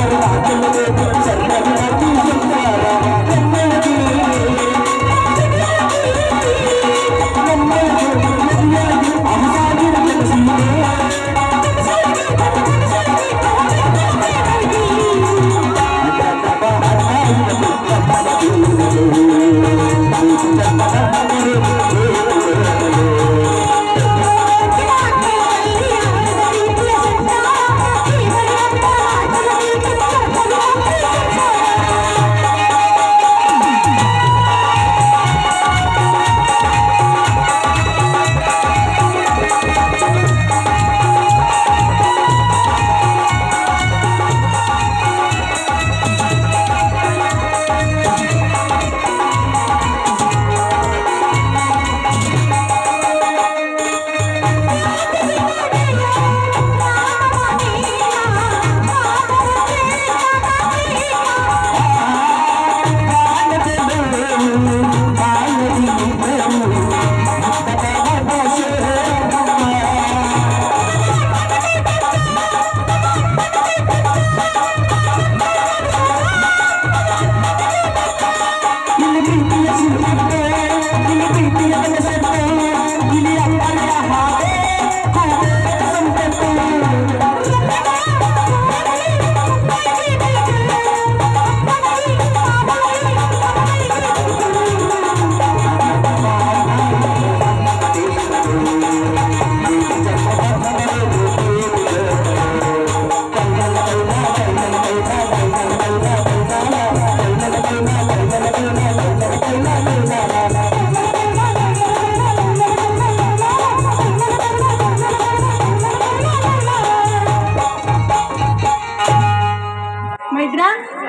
ಮೈದ್ರ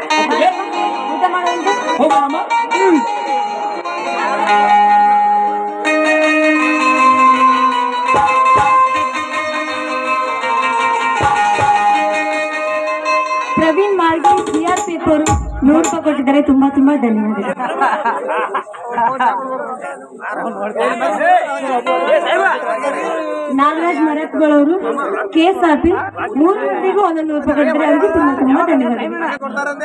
ಊಟ ಮಾಡುವಂತ ಹೋಗೋಣಮ್ಮ ಪ್ರವೀಣ್ ಮಾರ್ಗಿ ಸಿ ಆರ್ ಪಿ ಅವರು ನೂರು ರೂಪಾಯಿ ಕೊಟ್ಟಿದ್ದಾರೆ ತುಂಬಾ ತುಂಬಾ ಧನ್ಯವಾದಗಳು ನಾಗರಾಜ್ ಮರತ್ಗಳವರು ಕೆ ಎಸ್ ಆರ್ ಪಿ ಮೂರು ಮಂದಿಗೂ ಒಂದೊಂದು ನೂರು ರೂಪಾಯಿ ಕೊಟ್ಟಿದ್ದಾರೆ ಅವರಿಗೂ ತುಂಬಾ ತುಂಬಾ ಧನ್ಯವಾದಗಳು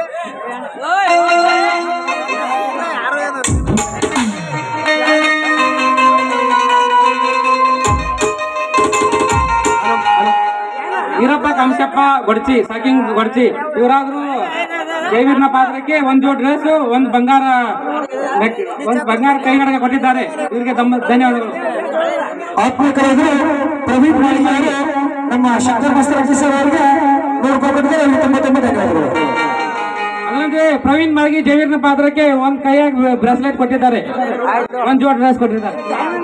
ಈರಪ್ಪ ಕಂಶಪ್ಪ ಗೊಡ್ಚಿ ಸಾಕಿಂಗ್ ಗೊಡ್ಚಿ ಇವರಾದ್ರು ಜೈವೀರ್ನ ಪಾತ್ರಕ್ಕೆ ಒಂದ್ ಜೋಡ್ ಡ್ರೆಸ್ ಒಂದ್ ಬಂಗಾರ ನೆಕ್- ಒಂದ್ ಬಂಗಾರ ಕೈಗಡಗ ಕೊಟ್ಟಿದ್ದಾರೆ ಇವರಿಗೆ ತಮ್ಮ ಧನ್ಯವಾದಗಳು ಆತ್ಮೀಕರಾಗಿ ಪ್ರವೀಣ್ ಮಾಳಿಗೆ ಅವರು ನಮ್ಮ ಶಂಕರ್ ಮಸ್ತರಾಜಿ ಸರ್ ಅವರಿಗೆ ನೂರು ರೂಪಾಯಿ ಕೊಟ್ಟಿದ್ದಾರೆ ಅವರಿಗೆ ತುಂಬ ತುಂಬ ಧನ್ಯವಾದಗಳು ಅದರಂತೆ ಪ್ರವೀಣ್ ಮಾರ್ಗಿ ಜೈವೀರ್ನ ಪಾತ್ರಕ್ಕೆ ಒಂದ್ ಕೈಯಾಗ ಬ್ರಾಸ್ಲೆಟ್ ಕೊಟ್ಟಿದ್ದಾರೆ ಒಂದ್ ಜೋಡ್ ಡ್ರೆಸ್ ಕೊಟ್ಟಿದ್ದಾರೆ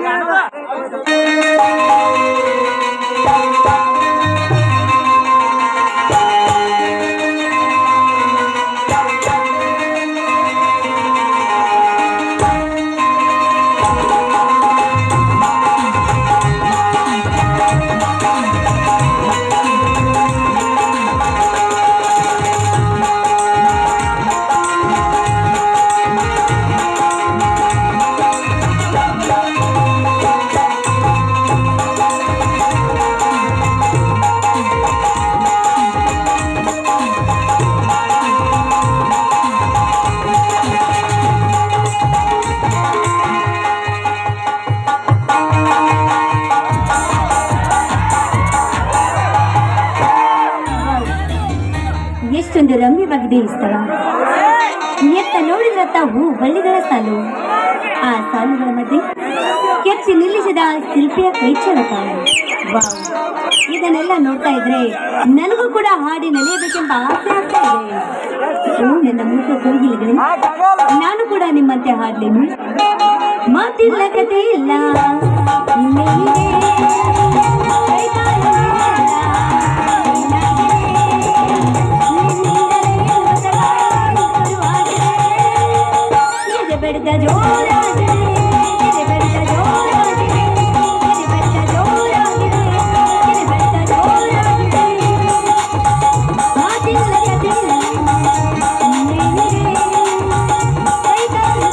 ಎಷ್ಟೊಂದು ರಮ್ಯವಾಗಿದೆ ಈ ಸ್ಥಳ ಎತ್ತ ನೋಡಿದ ತಾವು ಬಳ್ಳಿಗಳ ಸಾಲು ಆ ಸಾಲುಗಳ ಮಧ್ಯೆ ಕೆತ್ತಿ ನಿಲ್ಲಿಸಿದ ಶಿಲ್ಪಿಯ ಕೈಚಳಕ ವಾವ್ ಇದನ್ನೆಲ್ಲ ನೋಡ್ತಾ ಇದ್ರೆ ನನಗೂ ಕೂಡ ಹಾಡಿ ನಲಿಯಬೇಕೆಂಬ ಆಸೆ ಆಗ್ತಾ ಇದೆ ಓ ನನ್ನ ಮೂಕ ಕೋಗಿಲೆಗಳೇ ನಾನು ಕೂಡ ನಿಮ್ಮಂತೆ ಹಾಡ್ಲೇನು ಮಾತಿಲ್ಲ ಕತೆ ಇಲ್ಲ ಇನ್ನೇನಿದೆ? ಕೈಕಾಲು ಎದೆ ಬಡಿದ ಜೋರಾಗಿದೆ ಎದೆ ಬಡಿದ ಜೋರಾಗಿದೆ ಎದೆ ಬಡಿದ ಜೋರಾಗಿದೆ ಎದೆ ಬಡಿದ ಜೋರಾಗಿದೆ ಮಾತಿಲ್ಲ ಕಥೆಯಿಲ್ಲ ಇನ್ನೇನಿದೆ? ಕೈಕಾಲು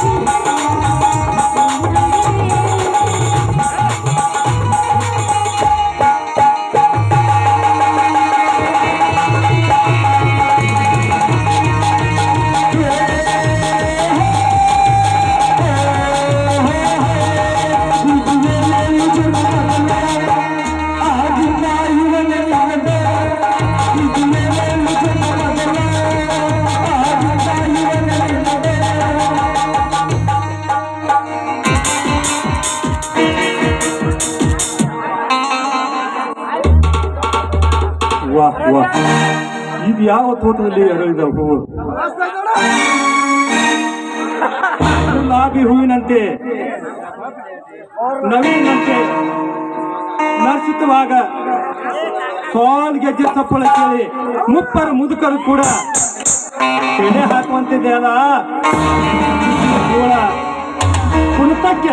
ತೋಟದಲ್ಲಿ ಅರಳಿದ ಹೂವು ಗುಲಾಬಿ ಹೂವಿನಂತೆ ನವೀನಂತೆ ನರ್ಸುತ್ತವಾಗ ಕಾಲ್ ಗೆಜ್ಜೆ ಚಪ್ಪಳ ಕೇಳಿ ಮುಪ್ಪರ ಮುದುಕರು ಕೂಡ ಎಡೆ ಹಾಕುವಂತಿದೆ ಅಲ್ಲ ಇವಳ ಕುಣಿತಕ್ಕೆ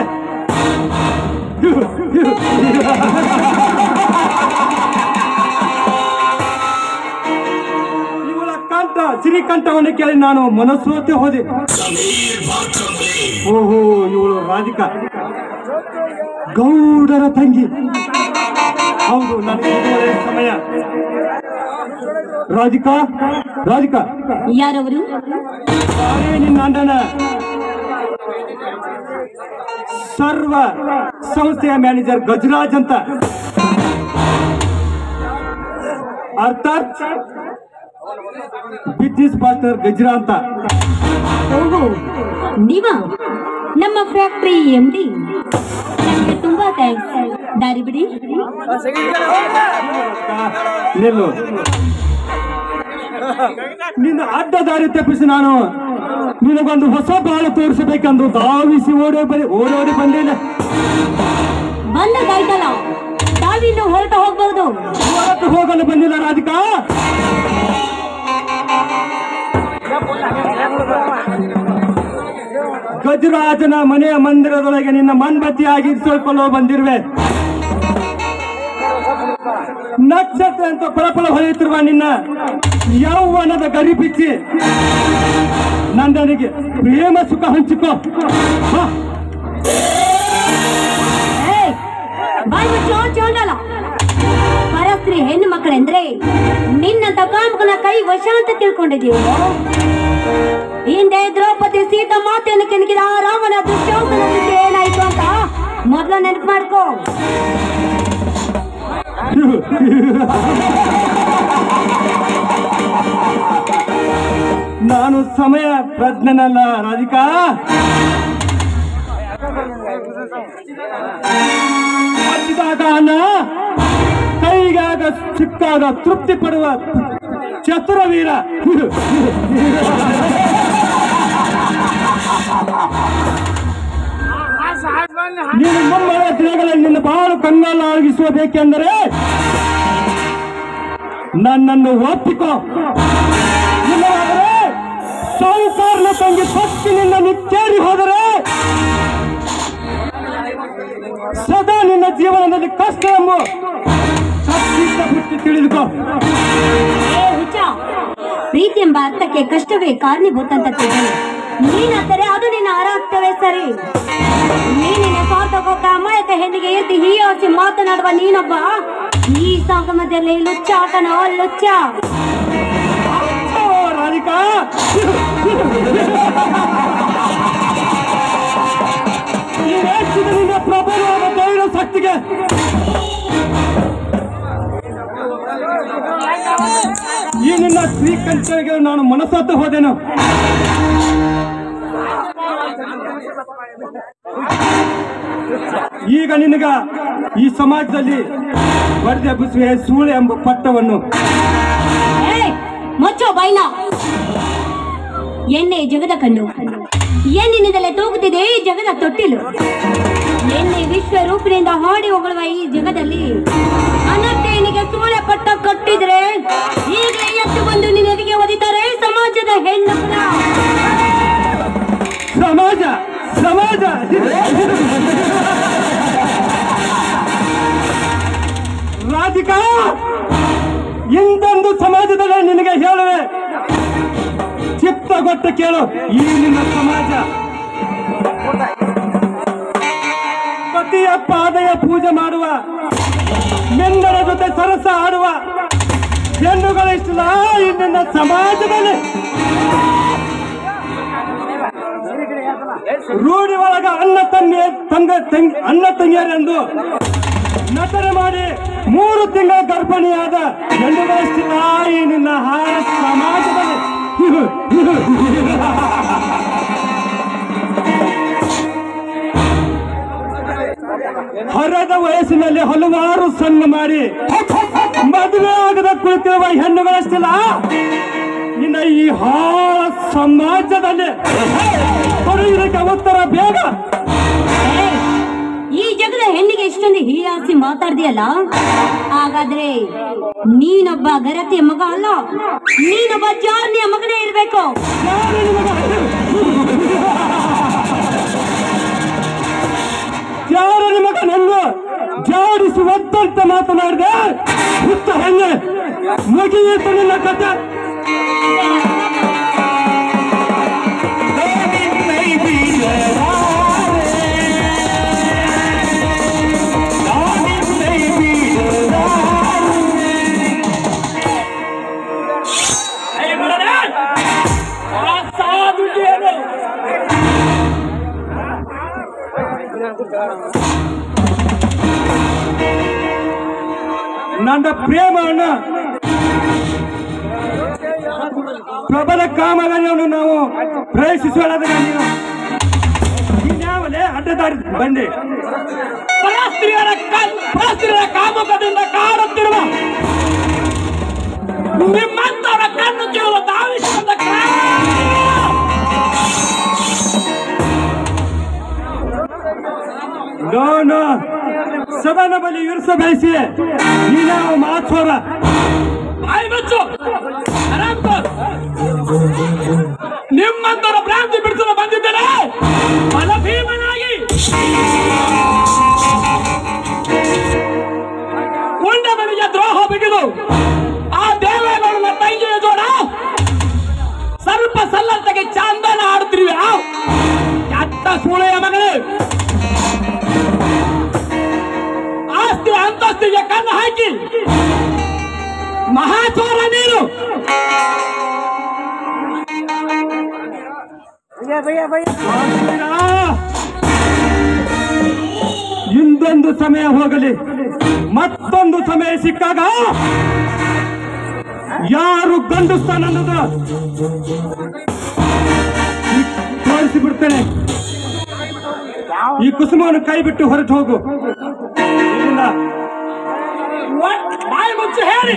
ಇವಳ ಕಂಠ ಸಿರಿಕಂಠವನ್ನು ಕೇಳಿ ನಾನು ಮನಸ್ಸೋತೆ ಹೋದೆ ಓಹೋ ಇವಳು ರಾಧಿಕಾ ಗೌಡರ ತಂಗಿ ಹೌದು ನನಗೆ ಇದುವರೆ ಸಮಯ ರಾಧಿಕಾ ರಾಧಿಕಾ ಯಾರವರು ನಾನೇ ನಿನ್ನ ಅಣ್ಣನ ಸರ್ವ ಸಂಸ್ಥೆಯ ಮ್ಯಾನೇಜರ್ ಗಜರಾಜ್ ಅಂತ ಅರ್ಥಾತ್ ಬಿಸ್ನೆಸ್ ಪಾರ್ಟ್ನರ್ ಗಜ್ರಾ ಅಂತ ಓಹೋ ನೀವ ನಮ್ಮ ಫ್ಯಾಕ್ಟರಿ ಎಂ ಡಿ ನನಗೆ ತುಂಬಾ ಥ್ಯಾಂಕ್ಸ್ ದಾರಿ ಬಿಡಿ ನಿಲ್ಲು ನಿನ್ನ ಅಡ್ಡ ದಾರಿ ತಪ್ಪಿಸಿ ನಾನು ನಿನಗೊಂದು ಹೊಸ ಬಾಳು ತೋರಿಸಬೇಕೆಂದು ಧಾವಿಸಿ ಓಡೋ ಬರಿ ಓಡೋಡಿ ಬಂದೇನೆ ಬಂದದಾಯ್ತಲ್ಲ ತಾವಿನ್ನು ಹೊರಟು ಹೋಗ್ಬಹುದು ಹೊರಟು ಹೋಗಲು ಬಂದಿಲ್ಲ ರಾಧಿಕಾ ಗಜರಾಜನ ಮನೆಯ ಮಂದಿರದೊಳಗೆ ನಿನ್ನ ಮನ್ಬತ್ತಿಯಾಗಿ ಇರಿಸಿಕೊಳ್ಳಲು ಬಂದಿರುವೆ ನಕ್ಷತ್ರ ಅಂತ ಫಳಫಳ ಹೊಳೆಯುತ್ತಿರುವ ನಿನ್ನ ಯೌವನದ ಗರಿ ಬಿಚ್ಚಿ ನಂದನಿಗೆ ಪ್ರೇಮ ಸುಖ ಹಂಚಿಕೋ ಬಾ. ಏಯ್, ಬಾಯ್ ಮುಚ್ಚೋ ಚೋಂಡಲ ಪರಸ್ತ್ರೀ ಹೆಣ್ಣು ಮಕ್ಕಳೆಂದ್ರೆ ನಿನ್ನಂತ ಕಾಮಕನ ಕೈ ವಶ ಅಂತ ತಿಳ್ಕೊಂಡಿದೀವಿ ಹಿಂದೆ ದ್ರೌಪದಿ ಸೀತಾ ಮಾತೆಯನ್ನು ಕೆಣಕಿದ ಆ ರಾಮನ ದುಶ್ಯೋಧನ ಜೊತೆ ಏನಾಯ್ತು ಅಂತ ಮೊದ್ಲು ನೆನಪು ಮಾಡ್ಕೋ ನಾನು ಸಮಯ ಪ್ರಜ್ಞನಲ್ಲ ರಾಧಿಕಾ ಹಚ್ಚಿದಾಗ ಅನ್ನ ಕೈಗಾಗ ಸಿಕ್ಕಾಗ ತೃಪ್ತಿ ಪಡುವ ಚತುರ ವೀರ ನೀನು ಮುಂಬರುವ ದಿನಗಳಲ್ಲಿ ನಿನ್ನ ಬಾಳು ಕಂಗಾಲಾಗಿಸಬೇಕೆಂದರೆ ನನ್ನನ್ನು ಒಪ್ಪಿಕೋ ಇಲ್ಲವಾದರೆ ಸಾಹುಕಾರನ ತಂಗಿ ಪಕ್ಷಿ ನಿನ್ನ ನಿಚ್ಚೇರಿ ಹೋದರೆ ಸದಾ ನಿನ್ನ ಜೀವನದಲ್ಲಿ ಕಷ್ಟ ಎಂಬ ಖಚಿತ ಬುದ್ಧಿ ತಿಳಿದುಕೋ ಏ ಹುಚ್ಚ ಪ್ರೀತಿ ಎಂಬ ಅರ್ಥಕ್ಕೆ ಕಷ್ಟವೇ ಕಾರಣೀಭೂತ ಅಂತ ತಿಳ್ಕೊಳ್ಳಿ ನೀನಂದರೆ ಅದು ನಿನ್ನ ಅರಾಗ್ತವೇ ಸರಿ ನೀನಿನ ಸ್ವಾರ್ಥಕ್ಕೊಕ್ಕ ಅಮಾಯಕ ಹೆಣ್ಣಿಗೆ ಎದ್ದು ಹೀಯಾಸಿ ಮಾತನಾಡುವ ನೀನೊಬ್ಬ ಈ ಸಂಗಮದಲ್ಲಿ ಲುಚ್ಚ ಆಟನೋ ಲುಚ್ಚ ಓ, ರಾಧಿಕಾ ನೀನೇಷ್ಟಿದೆ ನಿನ್ನ ಪ್ರಬಲವಾದ ಧೈರ್ಯ ಶಕ್ತಿಗೆ ಈ ನಿನ್ನ ಶ್ರೀಕಂಠರಿಗೆ ನಾನು ಮನಸ್ಸತ್ತು ಹೋದೆನು ಈಗ ನಿನಗ ಈ ಸಮಾಜದಲ್ಲಿ ಬಡ್ದೆ ಬುಸುವೆ ಸೂಳೆ ಎಂಬ ಪಟ್ಟವನ್ನು ಏಯ್ ಮುಚ್ಚೋ ಬೈನ ಎಣ್ಣೆ ಜಗದ ಕಣ್ಣು ಎಣ್ಣಿನಿಂದಲೇ ತೂಗುತ್ತಿದೆ ಈ ಜಗದ ತೊಟ್ಟಿಲು ಎಣ್ಣೆ ವಿಶ್ವರೂಪಿನಿಂದ ಹಾಡಿ ಹೊಗಳುವ ಈ ಜಗದಲ್ಲಿ ಅನರ್ಥೇನಿಗೆ ಸೂಳೆ ಪಟ್ಟ ಕಟ್ಟಿದ್ರೆ ಈಗಲೇ ಎತ್ತು ಬಂದು ನಿನಗೆ ಒದಿತಾರೆ ಸಮಾಜದ ಹೆಣ್ಣುಗಳ ಸಮಾಜ ಸಮಾಜ ರಾಧಿಕಾ ಇಂದೊಂದು ಸಮಾಜದಲ್ಲಿ ನಿನಗೆ ಹೇಳುವೆ ಚಿತ್ತಗೊಟ್ಟು ಕೇಳು ಈ ನಿನ್ನ ಸಮಾಜ ಪತಿಯ ಪಾದಯ ಪೂಜೆ ಮಾಡುವ ಮೆಂದರ ಜೊತೆ ಸರಸ ಆಡುವ ಹೆಣ್ಣುಗಳಿಷ್ಟಲ್ಲ ಈ ನಿನ್ನ ಸಮಾಜದಲ್ಲಿ ರೂಢಿ ಒಳಗ ಅಣ್ಣ ತಂಗಿ ತಂಗ ತಂಗಿ ಅಣ್ಣ ತಂಗಿಯರೆಂದು ನಟನೆ ಮಾಡಿ ಮೂರು ತಿಂಗಳ ಗರ್ಭಿಣಿಯಾದ ಹೆಣ್ಣುಗಳಿಷ್ಟಿಲ್ಲ ಈ ನಿನ್ನ ಹಾರ ಸಮಾಜದಲ್ಲಿ ಹರದ ವಯಸ್ಸಿನಲ್ಲಿ ಹಲವಾರು ಸಣ್ಣ ಮಾಡಿ ಮದುವೆ ಆಗದ ಕುಳಿತಿರುವ ಹೆಣ್ಣುಗಳಷ್ಟಿಲ್ಲ ಈ ಹಾಳ ಸಮಾಜದಲ್ಲಿ ಕೊಡು ಇದಕ್ಕೆ ಉತ್ತರ ಬೇಗ ಏ, ಈ ಜಗದ ಹೆಣ್ಣಿಗೆ ಇಷ್ಟೊಂದು ಹೀಯಾಸಿ ಮಾತಾಡ್ದಿಯಲ್ಲ ಹಾಗಾದ್ರೆ ನೀನೊಬ್ಬ ಗರತಿಯ ಮಗ ಅಲ್ಲ ನೀನೊಬ್ಬ ಜಾರ್ನಿಯ ಮಗನೇ ಇರ್ಬೇಕು ಯಾರು ನಿಮಗ ಯಾರು ನಿಮಗ ನನ್ನ ಜಾಡಿಸಿ ಒತ್ತಂತ ಮಾತನಾಡಿದೆ ಹುತ್ತ ಹೆಣ್ಣೆ ಮುಗಿಯಿತು ನಿನ್ನ ಕಥೆ ನನ್ನ ಪ್ರೇಮವನ್ನ ಪ್ರಬಲ ಕಾಮಗಾರಿಯನ್ನು ನಾವು ಪ್ರವೇಶಿಸೋಣದಾಗ ನೀವು ಇನ್ಯಾವಲೇ ಅಡ್ಡದಾರಿ ಬಂದೆ ಪರಸ್ತ್ರೀಯರ ಕಲ್- ಪರಸ್ತ್ರೀಯರ ಕಾಮುಕದಿಂದ ಕಾಡುತ್ತಿರುವ ನಿಮ್ಮಂತವರ ಕಣ್ಣು ಕೇಳುವ ಧಾವಿಸುವಂತ ನೋ ನೋ ಸದನ ಬಲಿ ಇರಿಸ ಬಯಸಿ ನೀನಾವ ಮಾಥೋರ ಬಾಯಿ ಮುಚ್ಚು ಆರಾಮ್ಕೋರ್. ನಿಮ್ಮಂತವರ ಭ್ರಾಂತಿ ಬಿಡಿಸಲು ಬಂದಿದ್ದೇನೆ ಫಲಭೀಮನಾಗಿ ಉಂಡವನಿಗೆ ದ್ರೋಹ ಬಿಗಿದು ಆ ದೇವೇಗೌಡನ ತಂಗಿಯ ಜೋಡ ಸ್ವಲ್ಪ ಸಲ್ಲಂತೆಗೆ ಚಂದನ ಆಡುತ್ತಿರುವೆ ಕೆಟ್ಟ ಸೂಳೆಯ ಮಗಳೇ ಆಸ್ತಿ ಅಂತಸ್ತಿಗೆ ಕಣ್ಣು ಹಾಕಿ ಮಹಾಚೋರ ನೀನು ಇಂದೊಂದು ಸಮಯ ಹೋಗಲಿ ಮತ್ತೊಂದು ಸಮಯ ಸಿಕ್ಕಾಗ ಯಾರು ಗಂಡಸ್ತಾನ ಅನ್ನೋದು ತೋರಿಸಿ ಬಿಡ್ತೇನೆ ಈ ಕುಸುಮವನ್ನು ಕೈ ಬಿಟ್ಟು ಹೊರಟು ಹೋಗು ಇಲ್ಲ ಒಟ್- ಬಾಯಿ ಮುಚ್ಚಿ ಹೇಳಿ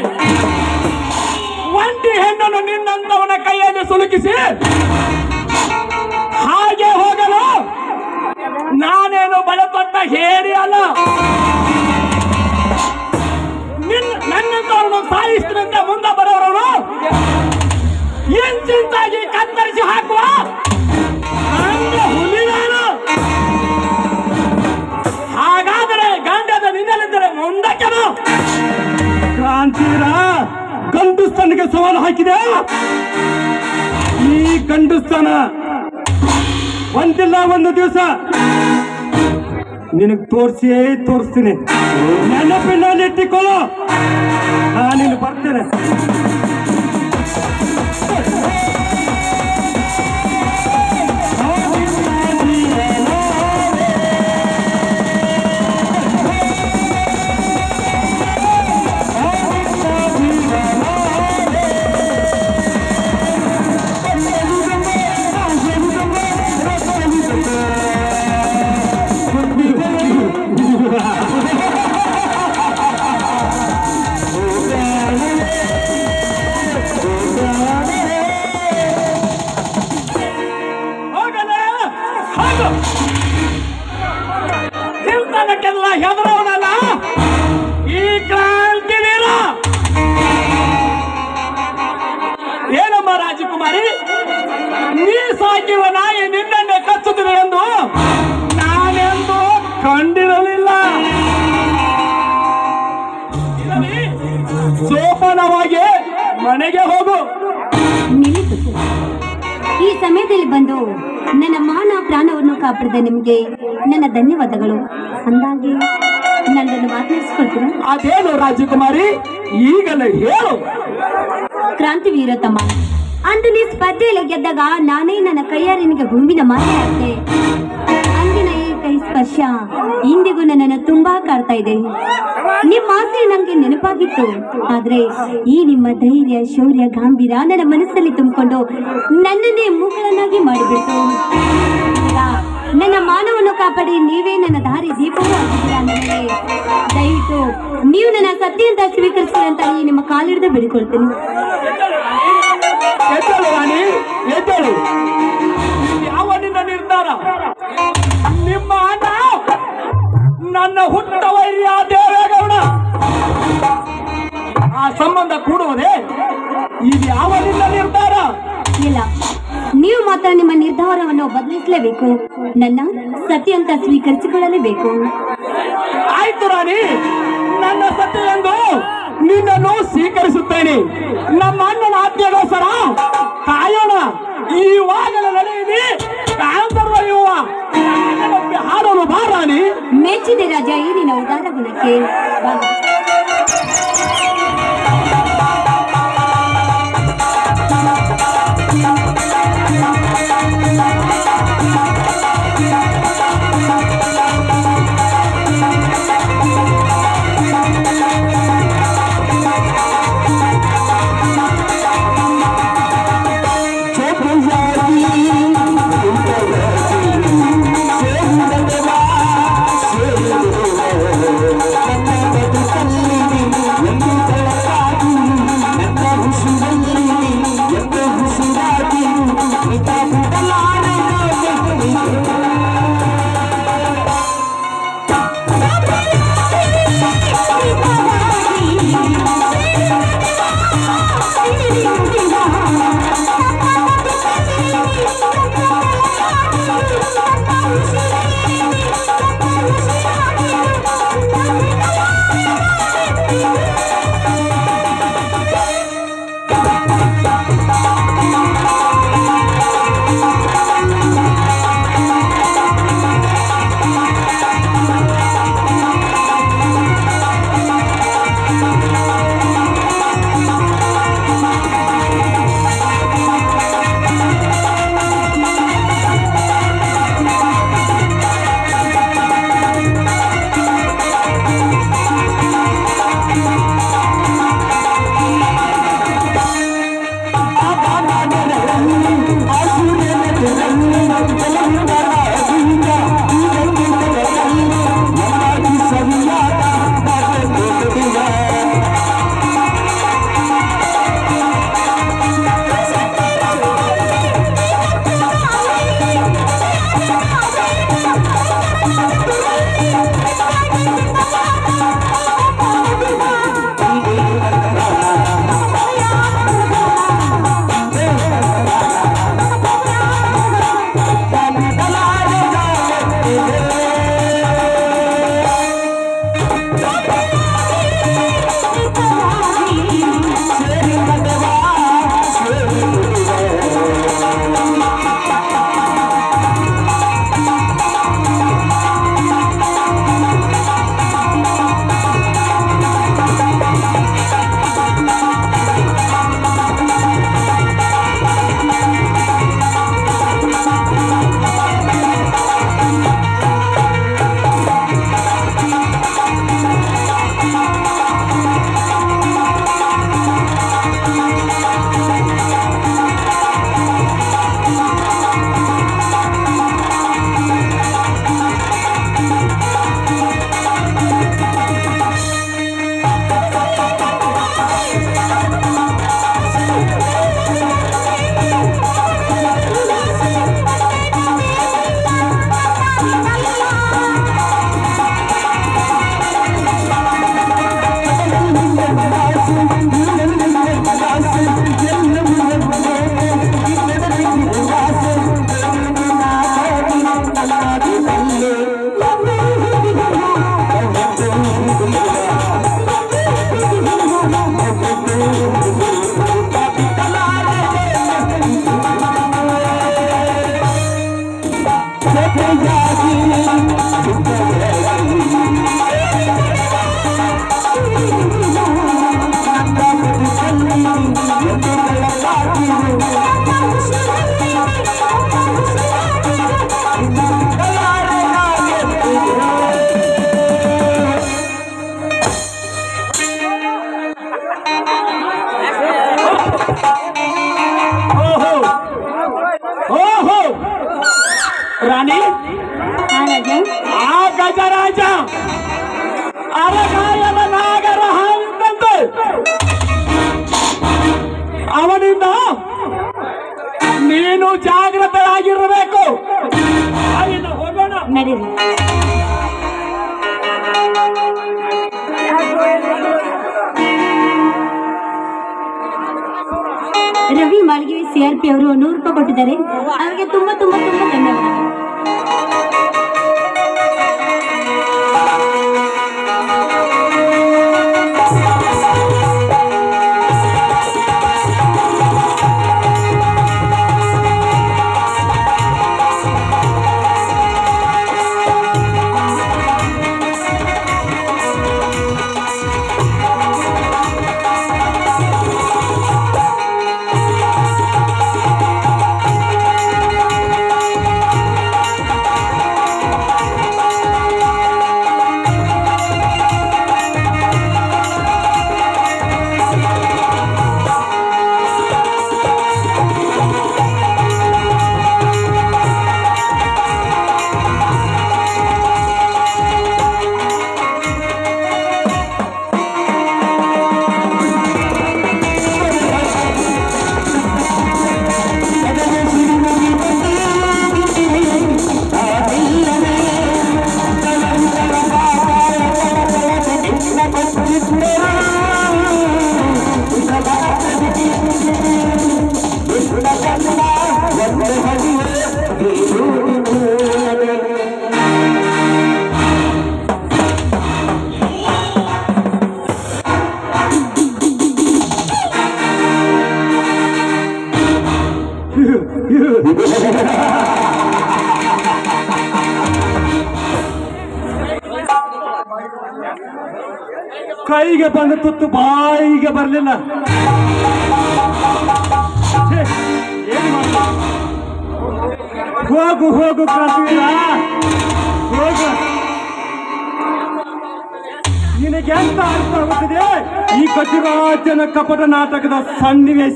ಒಂಟಿ ಹೆಣ್ಣನ್ನು ನಿನ್ನಂತವನ ಕೈಯಲ್ಲಿ ಸುಲುಕಿಸಿ ಹಾಗೆ ಹೋಗಲು ನಾನೇನು ಬಲತೊಟ್ಟ ಹೇರಿ ಅಲ್ಲ ನಿನ್ನ ನನ್ನಂತವರನ್ನು ಸಾಯಿಸಿದಂತೆ ಮುಂದೆ ಬರೋರನು ಇಂಚಿಂಚಾಗಿ ಕತ್ತರಿಸಿ ಹಾಕುವ ನನ್ನ ಹುಲಿ ನಾನು ಹಾಗಾದರೆ ಗಂಡದ ನಿನ್ನಲಿದ್ದರೆ ಮುಂದಕ್ಕೆ ಬಾ. ಕ್ರಾಂತಿರ ಗಂಡುಸ್ತನಿಗೆ ಸವಾಲು ಹಾಕಿದೆ ಈ ಗಂಡುಸ್ತನ ಒಂದಿಲ್ಲ ಒಂದು ದಿವಸ ನಿನಗೆ ತೋರಿಸಿಯೇ ತೋರಿಸ್ತೀನಿ ನೆನಪಿನಲ್ಲಿ ಇಟ್ಟಿಕೊಳ್ಳೋ ನಾನಿನ್ನು ಬರ್ತೇನೆ ಹೋಗಲೇ ಹೋಗು ಚಿಂತನಕ್ಕೆಲ್ಲ ಹೆದರವನಲ್ಲ ಈ ಕ್ರಾಂತಿ ವೀರ ಏನಮ್ಮ ರಾಜಕುಮಾರಿ ನೀ ಸಾಕಿರುವ ನಾಯಿ ನಿನ್ನನ್ನೇ ಕಚ್ಚುತ್ತಿದೆ ಎಂದು ನಾನೆಂದು ಕಂಡಿರಲಿಲ್ಲ ಇರಲಿ, ಸೋಪಾನವಾಗಿ ಮನೆಗೆ ಹೋಗು ನಿಲ್ಲಿಸು ಈ ಸಮಯದಲ್ಲಿ ಬಂದು ನನ್ನ ಮಾನ ಪ್ರಾಣವನ್ನು ಕಾಪಾಡಿದ ನಿಮಗೆ ನನ್ನ ಧನ್ಯವಾದಗಳು ಅಂದಾಗೆ ನನ್ನನ್ನು ಮಾತನಾಡಿಸ್ಕೊಳ್ತೀರಾ ಅದೇನು ರಾಜಕುಮಾರಿ ಈಗಲೇ ಹೇಳು ಕ್ರಾಂತಿ ವೀರ ತಮ್ಮ ಅಂದು ನೀ ಸ್ಪರ್ಧೆಯಲ್ಲಿ ಗೆದ್ದಾಗ ನಾನೇ ನನ್ನ ಕೈಯಾರೆ ನಿನಗೆ ಹೂವಿನ ಮಾಲೆ ಹಾಕ್ತೆ ಅಂದಿನ ಈ ಕೈ ಸ್ಪರ್ಶ ಇಂದಿಗೂ ನನ್ನನ್ನು ತುಂಬಾ ಕಾಡ್ತಾ ಇದೆ ನಿಮ್ಮ ಆಸೆ ನಂಗೆ ನೆನಪಾಗಿತ್ತು ಆದ್ರೆ ಈ ನಿಮ್ಮ ಧೈರ್ಯ ಶೌರ್ಯ ಗಾಂಭೀರ ನನ್ನ ಮನಸ್ಸಲ್ಲಿ ತುಂಬಿಕೊಂಡು ನನ್ನನ್ನೇ ಮೂಗಳನ್ನಾಗಿ ಮಾಡಿಬಿಟ್ಟು ಈಗ ನನ್ನ ಮಾನವನ್ನು ಕಾಪಾಡಿ ನೀವೇ ನನ್ನ ದಾರಿ ದೀಪವೂ ಆಗಿದ್ದೀರಾ ಅಂದಮೇಲೆ ದಯವಿಟ್ಟು ನೀವು ನನ್ನ ಸತ್ಯ ಅಂತ ಸ್ವೀಕರಿಸಿ ಅಂತ ಈ ನಿಮ್ಮ ಕಾಲಿಡಿದು ಬೇಡಿಕೊಳ್ತೀನಿ ಎದ್ದೇಳು ರಾಣಿ ಎದ್ದೇಳು ಯಾವ ನಿನ್ನ ನಿರ್ಧಾರ ನಿಮ್ಮ ಅಣ್ಣ ನನ್ನ ಹುಟ್ಟ ವೈರ್ಯ ದೇವೇಗೌಡ ಆ ಸಂಬಂಧ ಕೂಡುವುದೇ ಇದು ಯಾವ ನಿನ್ನ ನಿರ್ಧಾರ ಇಲ್ಲ ನೀವು ಮಾತ್ರ ನಿಮ್ಮ ನಿರ್ಧಾರವನ್ನು ಬದಲಿಸಲೇಬೇಕು ನನ್ನ ಸತಿ ಅಂತ ಸ್ವೀಕರಿಸಿಕೊಳ್ಳಲೇಬೇಕು ಆಯ್ತು ರಾಣಿ ನನ್ನ ಸತ್ಯ ಎಂದು ನಿನ್ನನ್ನು ಸ್ವೀಕರಿಸುತ್ತೇನೆ ನಮ್ಮ ಅಣ್ಣನ ಆತ್ಮೀಯಗೋಸ್ಕರ ಕಾಯೋಣ ಈವಾಗಲೇ ನಡೆಯಿರಿ ಕಾಂತರ್ವ ಯುವ ನನ್ನೊಬ್ಬೆ ಹಾಡಲು ಬಾ ರಾಣಿ ಮೆಚ್ಚಿದೆ ರಾಜ ಈ ನಿನ್ನ ಉದಾರ ಗುಣಕ್ಕೆ ಬಾ. ಓಹೋ ಓಹೋ ರಾಣಿ ಆ ರಾಜ ಆ ಗಜರಾಜ ಅರಗಾಯದ ನಾಗರ ಹಾವಿದ್ದಂತೆ ಅವನಿಂದ ನೀನು ಜಾಗ್ರತರಾಗಿರಬೇಕು ಆಯ್ತು, ಹೋಗೋಣ ನಡೀರಿ ರವಿ ಮಾಳಿಗೆ ಸಿಆರ್ಪಿ ಅವರು ನೂರು ರೂಪಾಯಿ ಕೊಟ್ಟಿದ್ದಾರೆ ಅವರಿಗೆ ತುಂಬಾ ತುಂಬಾ ತುಂಬಾ ಧನ್ಯವಾದಗಳು ಕೈಗೆ ಬಂದ ತುತ್ತು ಬಾಯಿಗೆ ಬರಲಿಲ್ಲ ಹೋಗು ಹೋಗು ಕ್ರಾಂತಿವೀರ ಹೋಗು ನಿನಗೆ ಎಂತ ಅರ್ಥ ಆಗುತ್ತದೆ ಈ ಗಜರಾಜನ ಕಪಟ ನಾಟಕದ ಸನ್ನಿವೇಶ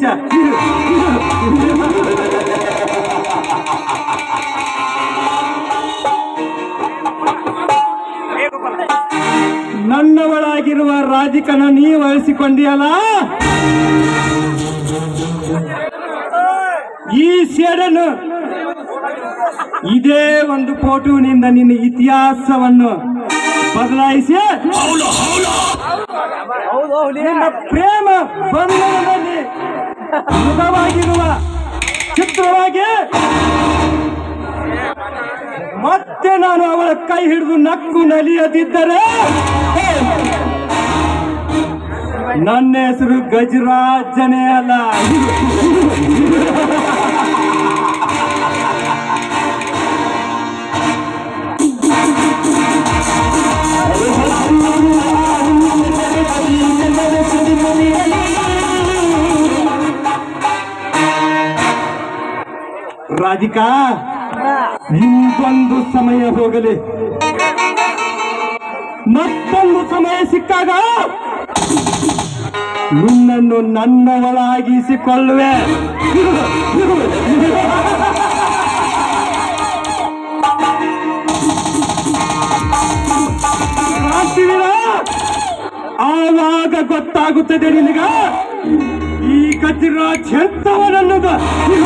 ನನ್ನವಳಾಗಿರುವ ರಾಧಿಕನ ನೀ ವಹಿಸಿಕೊಂಡಿಯಲ್ಲ ಈ ಸೇಡನ್ನು ಇದೇ ಒಂದು ಫೋಟೋನಿಂದ ನಿನ್ನ ಇತಿಹಾಸವನ್ನು ಬದಲಾಯಿಸಿ ನಿನ್ನ ಪ್ರೇಮ ಬಂಧನದಲ್ಲಿ ಮೃತವಾಗಿರುವ ಚಿತ್ರವಾಗಿ ಮತ್ತೆ ನಾನು ಅವಳ ಕೈ ಹಿಡಿದು ನಕ್ಕು ನಲಿಯದಿದ್ದರೆ ನನ್ನ ಹೆಸರು ಗಜರಾಜನೇ ಅಲ್ಲ ರಾಧಿಕಾ ಇಂದೊಂದು ಸಮಯ ಹೋಗಲಿ ಮತ್ತೊಂದು ಸಮಯ ಸಿಕ್ಕಾಗ ನಿನ್ನನ್ನು ನನ್ನವಳಾಗಿಸಿಕೊಳ್ಳುವೆ ಕ್ರಾಂತಿವೀರ, ಆವಾಗ ಗೊತ್ತಾಗುತ್ತದೆ ನಿನಗ ಈ ಗಜರಾಜ್ ಎಂತವನನ್ನೋದು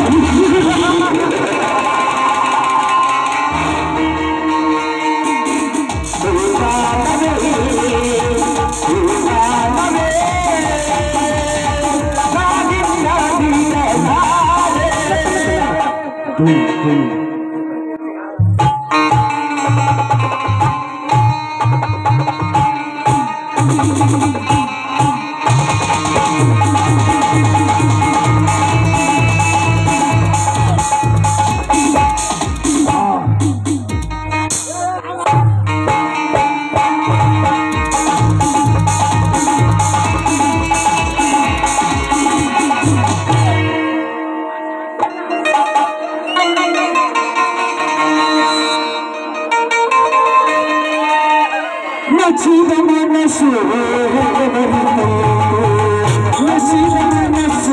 ನಚಿದ ಮನಸ್ಸು ನಚಿದ ಮನಸ್ಸು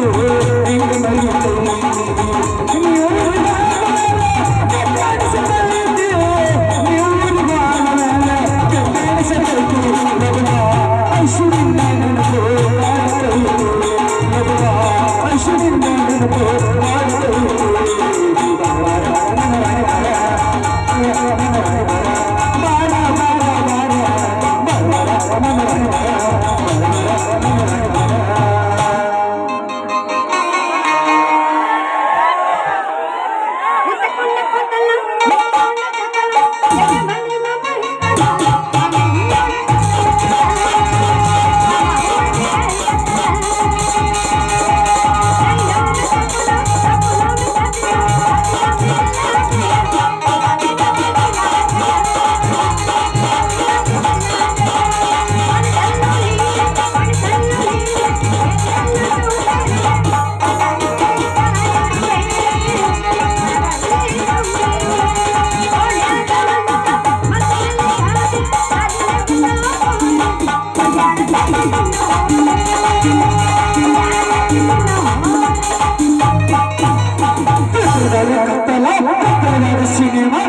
ಕತ್ತಲ ಕತ್ತಲ ಸಿನಿಮಾ